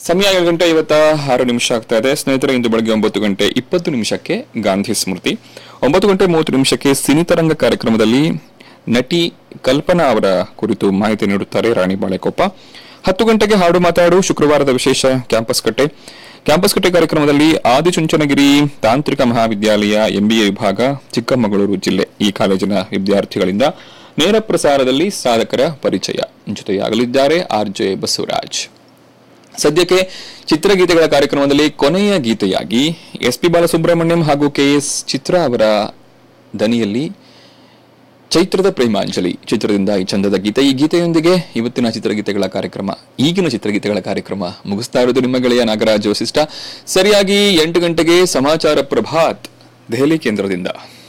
ಸಮಯ ಏಳು ಗಂಟೆ ಐವತ್ತ ಆರು ನಿಮಿಷ ಆಗ್ತಾ ಇದೆ ಸ್ನೇಹಿತರೆ ಇಂದು ಬೆಳಗ್ಗೆ ಒಂಬತ್ತು ಗಂಟೆ ಇಪ್ಪತ್ತು ನಿಮಿಷಕ್ಕೆ ಗಾಂಧಿ ಸ್ಮೃತಿ ಒಂಬತ್ತು ಗಂಟೆ ಮೂವತ್ತು ನಿಮಿಷಕ್ಕೆ ಸಿನಿತರಂಗ ಕಾರ್ಯಕ್ರಮದಲ್ಲಿ ನಟಿ ಕಲ್ಪನಾ ಅವರ ಕುರಿತು ಮಾಹಿತಿ ನೀಡುತ್ತಾರೆ ರಾಣಿ ಬಾಳೆಕೊಪ್ಪ ಹತ್ತು ಗಂಟೆಗೆ ಹಾಡು ಮಾತಾಡು ಶುಕ್ರವಾರದ ವಿಶೇಷ ಕ್ಯಾಂಪಸ್ ಕಟ್ಟೆ ಕ್ಯಾಂಪಸ್ ಕಟ್ಟೆ ಕಾರ್ಯಕ್ರಮದಲ್ಲಿ ಆದಿಚುಂಚನಗಿರಿ ತಾಂತ್ರಿಕ ಮಹಾವಿದ್ಯಾಲಯ ಎಂಬಿಎ ವಿಭಾಗ ಚಿಕ್ಕಮಗಳೂರು ಜಿಲ್ಲೆ ಈ ಕಾಲೇಜಿನ ವಿದ್ಯಾರ್ಥಿಗಳಿಂದ ನೇರ ಪ್ರಸಾರದಲ್ಲಿ ಸಾಧಕರ ಪರಿಚಯ ಜೊತೆಯಾಗಲಿದ್ದಾರೆ ಆರ್ ಜೆ ಬಸವರಾಜ್ ಸದ್ಯಕ್ಕೆ ಚಿತ್ರಗೀತೆಗಳ ಕಾರ್ಯಕ್ರಮದಲ್ಲಿ ಕೊನೆಯ ಗೀತೆಯಾಗಿ ಎಸ್ ಪಿ ಬಾಲಸುಬ್ರಹ್ಮಣ್ಯಂ ಹಾಗೂ ಕೆ ಎಸ್ ಚಿತ್ರ ಅವರ ದನಿಯಲ್ಲಿ ಚೈತ್ರದ ಪ್ರೇಮಾಂಜಲಿ ಚಿತ್ರದಿಂದ ಈ ಚಂದದ ಗೀತೆ ಈ ಗೀತೆಯೊಂದಿಗೆ ಇವತ್ತಿನ ಚಿತ್ರಗೀತೆಗಳ ಕಾರ್ಯಕ್ರಮ ಈಗಿನ ಚಿತ್ರಗೀತೆಗಳ ಕಾರ್ಯಕ್ರಮ ಮುಗಿಸ್ತಾ ಇರೋದು ನಿಮ್ಮ ಗೆಳೆಯ ನಾಗರಾಜ್ ವಸಿಷ್ಠ ಸರಿಯಾಗಿ ಎಂಟು ಗಂಟೆಗೆ ಸಮಾಚಾರ ಪ್ರಭಾತ್ ದೆಹಲಿ ಕೇಂದ್ರದಿಂದ